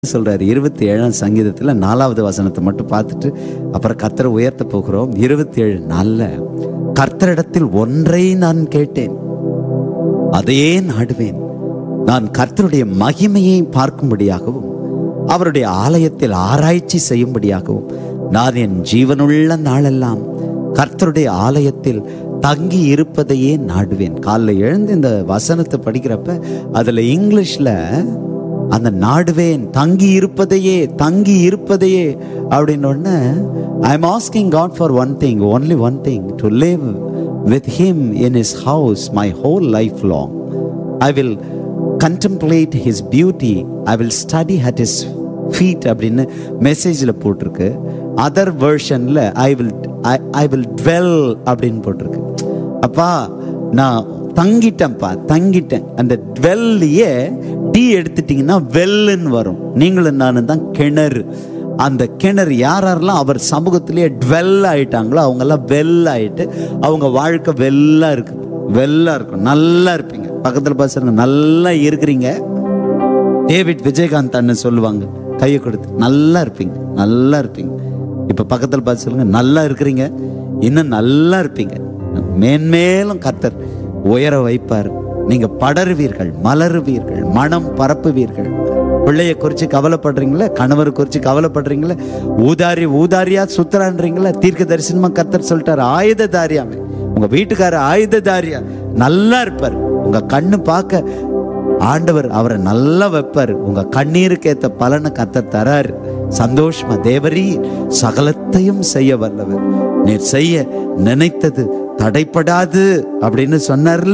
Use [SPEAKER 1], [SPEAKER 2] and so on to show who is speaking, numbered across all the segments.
[SPEAKER 1] சொல்றாரு இருபத்தி ஏழாம் சங்கீதத்துல நாலாவது வசனத்தை மட்டும் பார்த்துட்டு அப்புறம் கர்த்தரை உயர்த்த போகிறோம் இருபத்தி ஏழு நாள்ல கர்த்தரிடத்தில் ஒன்றை நான் கேட்டேன் அதையே நாடுவேன் நான் கர்த்தருடைய மகிமையை பார்க்கும்படியாகவும் அவருடைய ஆலயத்தில் ஆராய்ச்சி செய்யும்படியாகவும் நான் என் ஜீவனுள்ள நாளெல்லாம் கர்த்தருடைய ஆலயத்தில் தங்கி இருப்பதையே நாடுவேன் காலைல எழுந்து இந்த வசனத்தை படிக்கிறப்ப அதுல இங்கிலீஷ்ல அந்த நாடுவேன் தங்கி இருப்பதையே தங்கி இருப்பதையே அப்படின்னு உடனே I am asking God for one thing only one thing to live with him in his house my whole life long I will contemplate his beauty I will study at his feet அப்படின்னு மெசேஜில் போட்டிருக்கு other வேர்ஷனில் I will I will dwell அப்படின்னு போட்டிருக்கு அப்பா நான் தங்கிட்டேன்ப்பா தங்கிட்டேன் அந்த டுவெல்லையே D எடுத்துட்டீங்கன்னா வெல்லுன்னு வரும் நீங்களும் நானும் தான் கிணறு அந்த கிணறு யார் யாரெல்லாம் அவர் சமூகத்திலேயே டுவெல் ஆயிட்டாங்களோ அவங்கெல்லாம் வெல் ஆயிட்டு அவங்க வாழ்க்கை வெல்லா இருக்கு வெல்லா இருக்கும் நல்லா இருப்பீங்க பக்கத்தில் பேசுறங்க நல்லா இருக்கிறீங்க டேவிட் விஜயகாந்த் அண்ணன் சொல்லுவாங்க கையை கொடுத்து நல்லா இருப்பீங்க நல்லா இருப்பீங்க இப்ப பக்கத்தில் பார்த்து சொல்லுங்க நல்லா இருக்கிறீங்க இன்னும் நல்லா இருப்பீங்க மேன்மேலும் கர்த்தர் உயர வைப்பார் நீங்க படருவீர்கள் மலருவீர்கள் மனம் பரப்புவீர்கள் பிள்ளைய குறித்து கவலைப்படுறீங்களா கணவரை குறித்து கவலைப்படுறீங்களா ஊதாரி ஊதாரியா சுத்துறான்றீங்களா தீர்க்க தரிசனமா கர்த்தர் சொல்லிட்டாரு ஆயுததாரியாமே உங்க வீட்டுக்கார ஆயுததாரியா நல்லா இருப்பார் உங்க கண்ணு பார்க்க ஆண்டவர் அவரை நல்லா வைப்பார் உங்க கண்ணீருக்கு ஏத்த பலனை கத்த தராரு சந்தோஷமா தேவரீ சகலத்தையும் செய்ய வல்லவர் நீர் செய்ய நினைத்தது தடைப்படாது அப்படின்னு சொன்னார்ல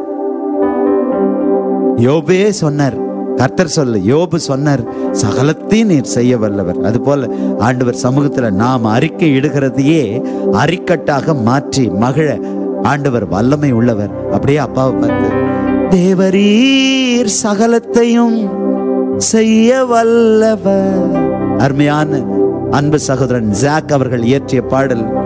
[SPEAKER 1] யோபே சொன்னார் கர்த்தர் சொல்ல யோபு சொன்னார் சகலத்தையும் நீர் செய்ய வல்லவர் அது போல ஆண்டவர் சமூகத்துல நாம் அறிக்கை இடுகிறதையே அரிக்கட்டாக மாற்றி மகிழ ஆண்டவர் வல்லமை உள்ளவர் அப்படியே அப்பாவை பார்த்து தேவரீர் சகலத்தையும் செய்ய வல்லவர் அருமையான அன்பு சகோதரன் ஜாக் அவர்கள் இயற்றிய பாடல்